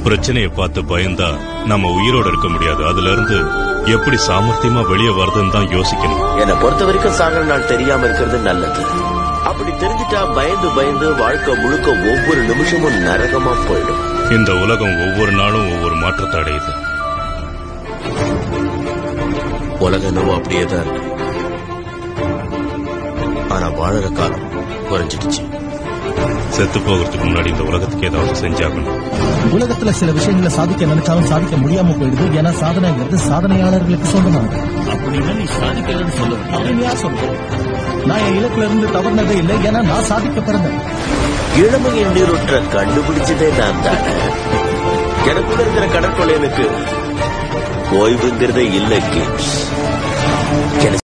பிரச்சனையை பார்த்து பயந்தா நம்ம உயிரோட இருக்க முடியாது அதுல இருந்து எப்படி சாமர்த்தியமா வெளியே வருதுன்னு தான் யோசிக்கணும் என்னை பொறுத்த வரைக்கும் சாகர நாள் தெரியாம இருக்கிறது நல்லது அப்படி தெரிஞ்சுட்டா பயந்து பயந்து வாழ்க்கை முழுக்க ஒவ்வொரு நிமிஷமும் நரகமா போயிடும் இந்த உலகம் ஒவ்வொரு நாளும் ஒவ்வொரு மாற்றத்தை அடையுது உலகம் என்னவோ அப்படியே தான் இருக்கு ஆனா வாழற காலம் குறைஞ்சிடுச்சு செத்து போகிறதுக்கு முன்னாடி இந்த உலகத்துக்கு ஏதாவது செஞ்சாகணும் உலகத்துல சில விஷயங்களை சாதிக்க நினைச்சாலும் சாதிக்க முடியாம போயிடுது ஏன்னா சாதனைங்கிறது சாதனையாளர்களுக்கு சொந்தமானது அப்படின்னா நீ சாதிக்கலன்னு சொல்ல வர்றியா? அப்படின்னு யார் சொல்றேன் நான் என் இலக்குல இருந்து தவறுனதே இல்லை ஏன்னா நான் சாதிக்க பிறந்தேன் இளமையின் நீரூற்ற கண்டுபிடிச்சதே நான் தானே எனக்குள்ள இருக்கிற கடற்கொள்ளையனுக்கு ஓய்வுங்கிறதே இல்லை கிப்ஸ் என்னை